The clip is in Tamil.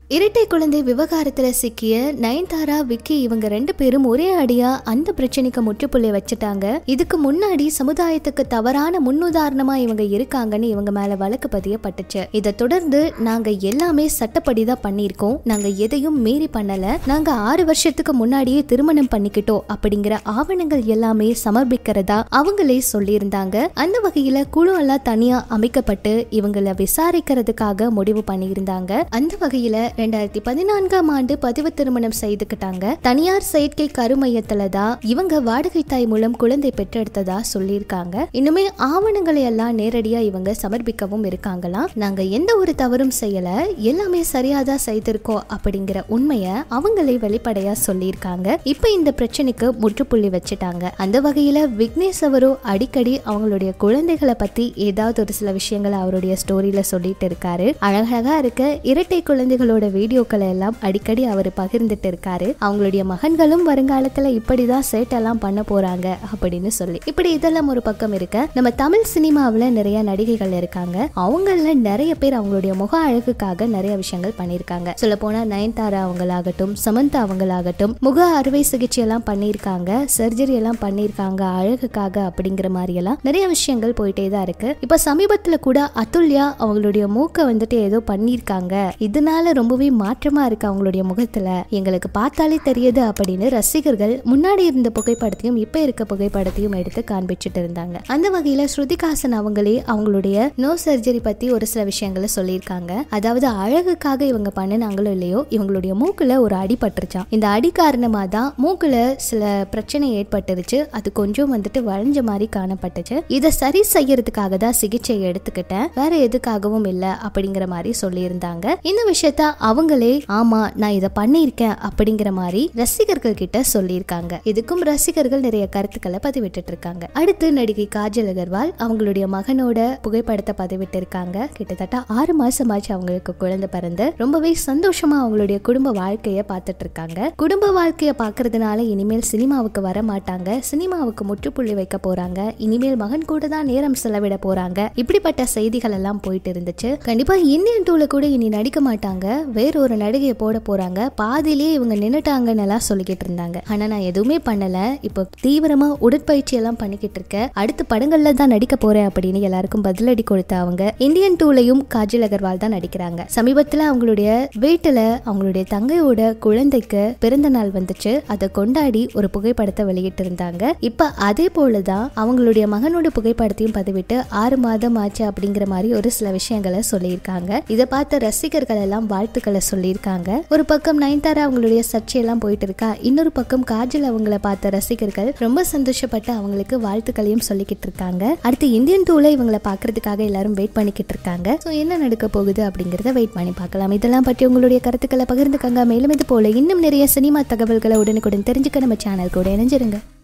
இரட்டை குழந்தை விவகாரத்துல சிக்கிய நயன்தாரா விக்கி இவங்க ரெண்டு பேரும் ஒரே அடியா அந்த பிரச்சனைக்கு முற்றுப்புள்ளி வச்சுட்டாங்க இதுக்கு முன்னாடி சமுதாயத்துக்கு தவறான முன்னுதாரணமா இவங்க இருக்காங்கன்னு இவங்க மேல வழக்கு பதியப்பட்டுச்சு இதை தொடர்ந்து நாங்க எல்லாமே சட்டப்படி தான் பண்ணியிருக்கோம் நாங்க எதையும் மீறி பண்ணல நாங்க ஆறு வருஷத்துக்கு முன்னாடியே திருமணம் பண்ணிக்கிட்டோம் அப்படிங்கிற ஆவணங்கள் எல்லாமே சமர்ப்பிக்கிறதா அவங்களே சொல்லியிருந்தாங்க அந்த வகையில குழு எல்லாம் தனியா அமைக்கப்பட்டு இவங்களை விசாரிக்கிறதுக்காக முடிவு பண்ணியிருந்தாங்க அந்த வகையில ரெண்டாயிரத்தி பதினான்காம் ஆண்டு பதிவு திருமணம் செய்துக்கிட்டாங்க தனியார் செயற்கை கருமையத்துல தான் இவங்க வாடகை தாய் மூலம் குழந்தை பெற்றெடுத்ததா சொல்லியிருக்காங்க இன்னுமே ஆவணங்களை எல்லாம் நேரடியா இவங்க சமர்ப்பிக்கவும் இருக்காங்களாம் நாங்க எந்த ஒரு தவறும் செய்யல எல்லாமே சரியாதான் செய்திருக்கோம் அப்படிங்கிற உண்மையை அவங்களே வெளிப்படையா சொல்லியிருக்காங்க இப்ப இந்த பிரச்சனைக்கு முற்றுப்புள்ளி வச்சுட்டாங்க அந்த வகையில விக்னேஷ் அவரும் அடிக்கடி அவங்களுடைய குழந்தைகளை பத்தி ஏதாவது ஒரு சில விஷயங்களை அவருடைய ஸ்டோரியில சொல்லிட்டு இருக்காரு அழகழகா இருக்க இரட்டை குழந்தைகளோட வீடியோக்களை எல்லாம் அடிக்கடி அவர் பகிர்ந்துட்டு இருக்காரு அவங்களுடைய மகன்களும் வருங்காலத்துல இப்படிதான் சேட்டெல்லாம் பண்ண போறாங்க அப்படின்னு சொல்லி இப்படி இதெல்லாம் ஒரு பக்கம் இருக்க நம்ம தமிழ் சினிமாவில் நிறைய நடிகைகள் இருக்காங்க அவங்கள நிறைய பேர் அவங்களுடைய முக அழகுக்காக நிறைய விஷயங்கள் பண்ணியிருக்காங்க சொல்ல போனா நயன்தாரா அவங்களாகட்டும் சமந்தா அவங்களாகட்டும் முக அறுவை சிகிச்சை எல்லாம் பண்ணியிருக்காங்க சர்ஜரி எல்லாம் பண்ணியிருக்காங்க அழகுக்காக அப்படிங்கிற மாதிரி எல்லாம் நிறைய விஷயங்கள் போயிட்டே தான் இருக்கு இப்ப சமீபத்துல கூட அதுல்யா அவங்களுடைய மூக்கை வந்துட்டு ஏதோ பண்ணியிருக்காங்க இதனால ரொம்பவே மாற்றமா இருக்கு அவங்களுடைய முகத்துல எங்களுக்கு பார்த்தாலே தெரியுது அப்படின்னு ரசிகர்கள் முன்னாடி இருந்த புகைப்படத்தையும் இப்ப இருக்க புகைப்படத்தையும் எடுத்து காண்பிச்சுட்டு இருந்தாங்க அந்த வகையில ஸ்ருதிகாசன் அவங்களே அவங்களுடைய நோ சர்ஜரி பத்தி ஒரு சில விஷயங்களை சொல்லியிருக்காங்க அதாவது அழகுக்காக இவங்க பண்ணினாங்களோ இல்லையோ இவங்களுடைய மூக்குல ஒரு அடி பட்டுருச்சான் இந்த அடி காரணமா தான் மூக்குல சில பிரச்சனை ஏற்பட்டுருச்சு அது கொஞ்சம் வந்துட்டு வளைஞ்ச மாதிரி காணப்பட்டுச்சு இதை சரி செய்யறதுக்காக தான் சிகிச்சை எடுத்துக்கிட்டேன் வேற எதுக்காகவும் இல்ல அப்படிங்கிற மாதிரி சொல்லியிருந்தாங்க இந்த விஷயத்த அவங்களே ஆமா நான் இதை பண்ணியிருக்கேன் அப்படிங்கிற மாதிரி ரசிகர்கள் கிட்ட சொல்லியிருக்காங்க இதுக்கும் ரசிகர்கள் நிறைய கருத்துக்களை பதிவிட்டு இருக்காங்க அடுத்து நடிகை காஜல் அகர்வால் அவங்களுடைய மகனோட புகைப்படத்தை பதிவிட்டு இருக்காங்க கிட்டத்தட்ட ஆறு மாசமாச்சு அவங்களுக்கு குழந்தை பிறந்து ரொம்பவே சந்தோஷமா அவங்களுடைய குடும்ப வாழ்க்கைய பார்த்துட்டு இருக்காங்க குடும்ப வாழ்க்கைய பாக்குறதுனால இனிமேல் சினிமாவுக்கு வர மாட்டாங்க சினிமாவுக்கு முற்றுப்புள்ளி வைக்க போறாங்க இனிமேல் மகன் கூட தான் நேரம் செலவிட போறாங்க இப்படிப்பட்ட செய்திகள் எல்லாம் போயிட்டு இருந்துச்சு கண்டிப்பா இந்தியன் டூல கூட இனி நடிக்க மாட்டாங்க வேற ஒரு நடிகையை போட போறாங்க பாதியிலேயே இவங்க நின்னுட்டாங்கன்னு எல்லாம் சொல்லிக்கிட்டு இருந்தாங்க ஆனா நான் எதுவுமே பண்ணல இப்போ தீவிரமா உடற்பயிற்சி எல்லாம் பண்ணிக்கிட்டு இருக்கேன் அடுத்த படங்கள்ல தான் நடிக்க போறேன் அப்படின்னு எல்லாருக்கும் பதிலடி கொடுத்த அவங்க இந்தியன் டூலையும் காஜல் அகர்வால் தான் நடிக்கிறாங்க சமீபத்துல அவங்களுடைய வீட்டுல அவங்களுடைய தங்கையோட குழந்தைக்கு பிறந்த நாள் வந்துச்சு அதை கொண்டாடி ஒரு புகைப்படத்தை வெளியிட்டு இருந்தாங்க இப்ப அதே போலதான் அவங்களுடைய மகனோட புகைப்படத்தையும் பதிவிட்டு ஆறு மாதம் ஆச்சு அப்படிங்கிற மாதிரி ஒரு சில விஷயங்களை சொல்லியிருக்காங்க இதை பார்த்த ரசிகர்கள் எல்லாம் வாழ்த்துக்களை சொல்லியிருக்காங்க ஒரு பக்கம் நயன்தாரா அவங்களுடைய சர்ச்சையெல்லாம் போயிட்டு இருக்கா இன்னொரு பக்கம் காஜல் அவங்கள பார்த்த ரசிகர்கள் ரொம்ப சந்தோஷப்பட்டு அவங்களுக்கு வாழ்த்துக்களையும் சொல்லிக்கிட்டு இருக்காங்க அடுத்து இந்தியன் டூல இவங்களை பார்க்கறதுக்காக எல்லாரும் வெயிட் பண்ணிக்கிட்டு இருக்காங்க ஸோ என்ன நடக்க போகுது அப்படிங்கிறத வெயிட் பண்ணி பார்க்கலாம் இதெல்லாம் பற்றி உங்களுடைய கருத்துக்களை பகிர்ந்துக்கங்க மேலும் இது போல இன்னும் நிறைய சினிமா தகவல்களை உடனுக்குடன் தெரிஞ்சுக்க நம்ம சேனல் கூட இணைஞ்சிருங்க